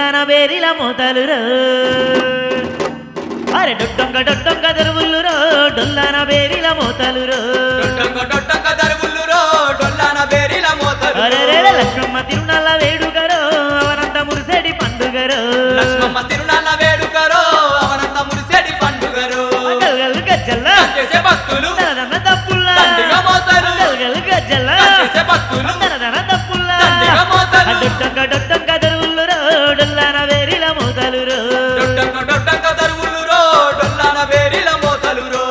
డొల్లాన బేరిల మోతలు రో అరే డొట్టొంగ డొట్టొంగ దరువులు రో డొల్లాన బేరిల మోతలు రో డొట్టంగ డొట్టంగ దరువుల్లురో డొల్లాన బేరిల మోతలు అరే రే లక్ష్మమ్మ తిరునాళ్ళ వేడుకరో అవనంత మురిసేడి పండుగరో లక్ష్మమ్మ తిరునాళ్ళ వేడుకరో అవనంత మురిసేడి పండుగరు గల్గల్ గజ్జల్లా చేసే భక్తులు దనదన తప్పుల్లా దండిగా మోతారు. గల్గల్ గజ్జల్లా చేసే భక్తులు దనదన తప్పుల్లా దండిగా మోతారు. డొట్టొంగ డొట్టొంగ దరువులు రో డొల్లాన బేరిల మోతలు రో డొట్టంగ డొట్టంగ దరువుల్లురో డొల్లాన బేరిల మోతలురో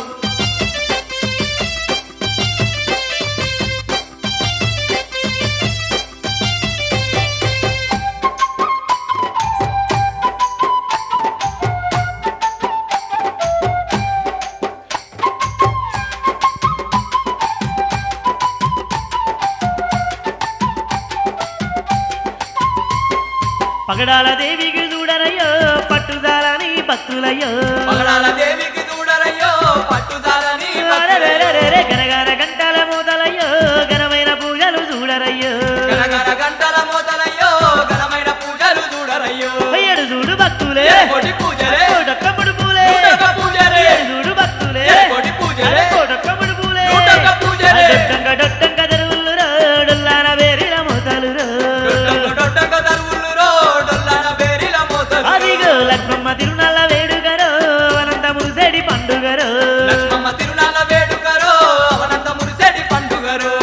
పగడాల దేవికి చూడరయ్యో పట్టుదాలని భక్తులయ్యో పగడాల దేవికి చూడరయ్యో పట్టుదాలని అరెరెరెరెరె, గనగన గంటల మోతలయ్యో ఘనమైన పూజలు చూడరయ్యో గనగన గంటల మోతలయ్యో ఘనమైన పూజలు చూడరయ్యో అయ్యడు చూడు భక్తులే కోటి పూజలే కోటొక్కముడు పూలే నూటొక్క పూజలే అయ్యడు చూడు భక్తులే కోటి పూజలే కోటొక్కముడు పూలే నూటొక్క పూజలే డొట్టంగ డొట్టంగ దరువులు రోడ్డుల్లాన వేరిల మోతలు రో డొట్టంగ డొట్టంగ దరువుల్లురో డొల్లాన బేరిల మోతలు అదిగో లక్ష్మమ్మ తిరునాళ్ళ వేడుగరో అనంత మురిసేడి పండుగరో లక్ష్మమ్మ తిరునాళ్ళ వేడుకరో అవనంత మురిసేటి పండుగరు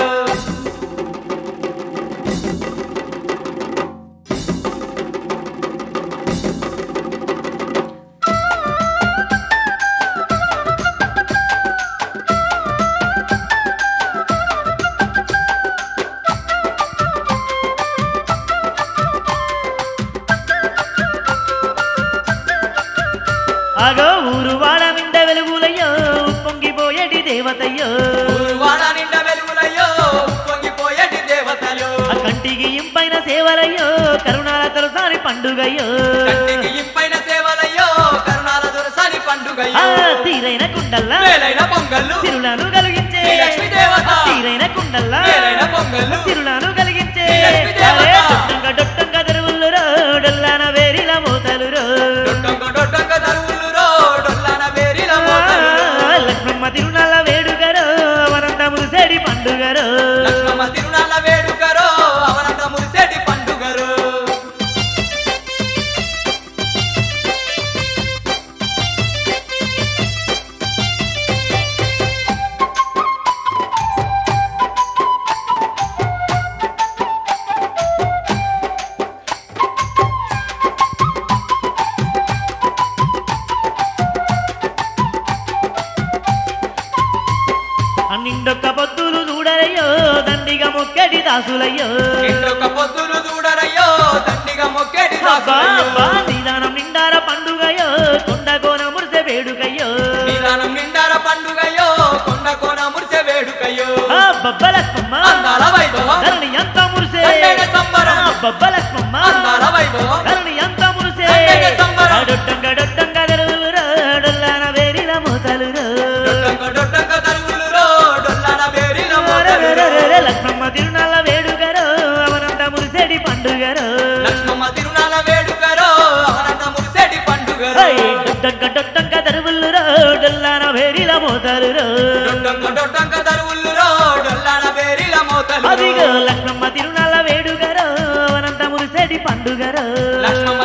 అగో ఊరు వాడ నిండ వెలుగులయ్యో పొంగిపోయేటి దేవతయ్యో వాడ నిండా వెలుగులయ్యో పొంగిపోయేటి దేవతలు ఆ కంటికి ఇంపైన సేవలయ్యో కరుణాల తొలసారి పండుగయ్యో కంటికి ఇంపైన సేవలయ్యో కరుణాల దొరసాని ఆ పండుగయ్యో తీరైన కుండల్లా వేలైన పొంగళ్ళు సిరులను కలిగించే శ్రీ లక్ష్మీ దేవత. తీరైన కుండల్లా వేలైన పొంగళ్ళు సిరులను కలిగించే శ్రీ లక్ష్మీ దేవత. అరే డొట్టంగ డొట్టంగ దరువులు రోడ్డుల్లాన వేరిల మోతలు రో డొట్టంగ డొట్టంగ దరువుల్లురో డొల్లాన బేరిల మోతలు లక్ష్మమ్మ తిరునాళ్ళ వేడుగరో అనంత మురిసేడి పండుగరో లక్ష్మమ్మ తిరునాళ్ళ వేడుకరో అవనంత మురిసేటి పండుగరు అన్నిండొక్క పొద్దులు చూడరయ్యో దండిగా మొక్కటి దాసులయ్యో ఇంటొక్క పొద్దులు చూడరయ్యో దండిగా మొక్కేటి అబ్బా, దాసులయ్యో అబ్బా, నిదానం నిండార పండుగయో కొండ కోన మురిసె వేడుకయ్యో నిదానం నిండార పండుగయ్యో కొండ కోన మురిసె వేడుకయ్యో ఆ బొబ్బలక్ష్మమ్మ అందాల వైభవం ధరణి ఎంత మురిసే దండగ సంబరం. ఆ బొబ్బలక్ష్మమ్మ అందాల వైభవం ధరణి ఎంత మురిసే దండగ సంబరం. ఆ డొట్టంగ డొట్టంగ దరువులు రోడ్డుల్లాన వేరిల మోతలు రో డొట్టంగ డొట్టంగ దరువులురో డొల్లాన బేరిల మోతలురో అరెరెరెరె, లక్ష్మమ్మ తిరునాళ్ళ వేడుగరో అవనంత మురిసేడి పండుగరో లక్ష్మమ్మ తిరునాళ్ళ వేడుకరో అవనంత మురిసేటి పండుగరు హై, డొట్టంగ డొట్టంగ దరువులు రోడ్డుల్లాన వేరిల మోతలు రో డొట్టంగ డొట్టంగ దరువులురో డొల్లాన బేరిల మోతలు అదిగో లక్ష్మమ్మ తిరునాళ్ళ వేడుగరో అవనంత మురిసేడి పండుగరో లక్ష్మమ్మ